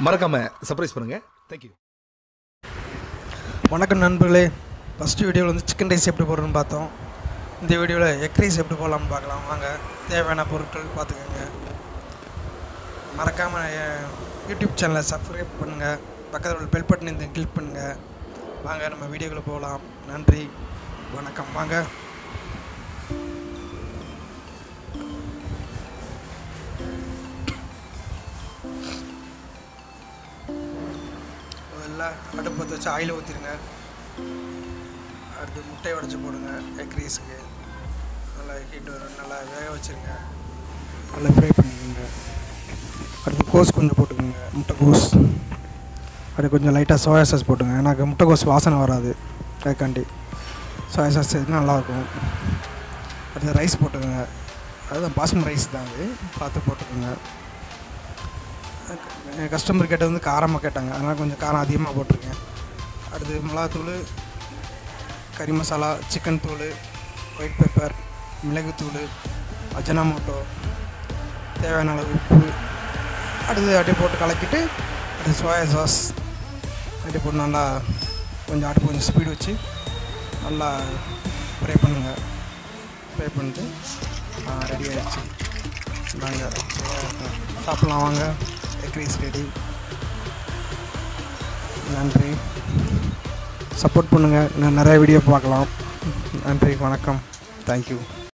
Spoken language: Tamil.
மறக்காமல் சர்ப்ரைஸ் பண்ணுங்கள் தேங்க்யூ வணக்கம் நண்பர்களே ஃபஸ்ட்டு வீடியோவில் வந்து சிக்கன் ரைஸ் எப்படி போடுறதுன்னு பார்த்தோம் இந்த வீடியோவில் எக் ரைஸ் எப்படி போடலாம்னு பார்க்கலாம் வாங்க தேவையான பொருட்கள் பார்த்துக்கோங்க மறக்காமல் என் யூடியூப் சேனலை சப்ஸ்கிரைப் பண்ணுங்கள் பக்கத்தில் உள்ள பெல் பட்டன் இந்த கிளிக் பண்ணுங்கள் வாங்க நம்ம வீடியோக்குள்ளே போகலாம் நன்றி வணக்கம் வாங்க முதல்ல அடுப்பு பற்ற வச்சு ஆயில் ஊற்றிடுங்க அடுத்து முட்டையை உடச்சி போடுங்க எக் ரைஸுக்கு நல்லா ஹீட் வரும் நல்லா வேக வச்சுருங்க நல்லா ஃப்ரை பண்ணிக்கோங்க அடுத்து கோஸ் கொஞ்சம் போட்டுக்கோங்க முட்டைக்கோஸ் அடுத்து கொஞ்சம் லைட்டாக சோயா சாஸ் போட்டுங்க எனக்கு முட்டைக்கோஸ் வாசனை வராது அதுக்காண்டி சோயா சாஸ் சேர்த்து நல்லாயிருக்கும் அடுத்து ரைஸ் போட்டுக்கோங்க அதுதான் பாஸ்மதி ரைஸ் தான் அது பார்த்து போட்டுக்கோங்க என் கஸ்டமர் கேட்டது வந்து காரமாக கேட்டாங்க அதனால் கொஞ்சம் காரம் அதிகமாக போட்டிருக்கேன் அடுத்து மிளகாத்தூள் கறி மசாலா சிக்கன் தூள் ஒயிட் பெப்பர் மிளகுத்தூள் அஜனாமோட்டோ தேவையான அளவு உப்பு அடுத்து அப்படியே போட்டு கலக்கிட்டு அடுத்து சோயா சாஸ் அப்படியே போட்டு நல்லா கொஞ்சம் அடுப்பு கொஞ்சம் ஸ்பீடு வச்சு நல்லா ஃப்ரை பண்ணுங்கள் ஃப்ரை பண்ணிட்டு ரெடி ஆகிடுச்சு நாங்கள் சாப்பிட்லாம் வாங்க எக் ரைஸ் ரெடி நன்றி சப்போர்ட் பண்ணுங்கள் இன்னும் நிறைய வீடியோ பார்க்கலாம் நன்றி வணக்கம் தேங்க்யூ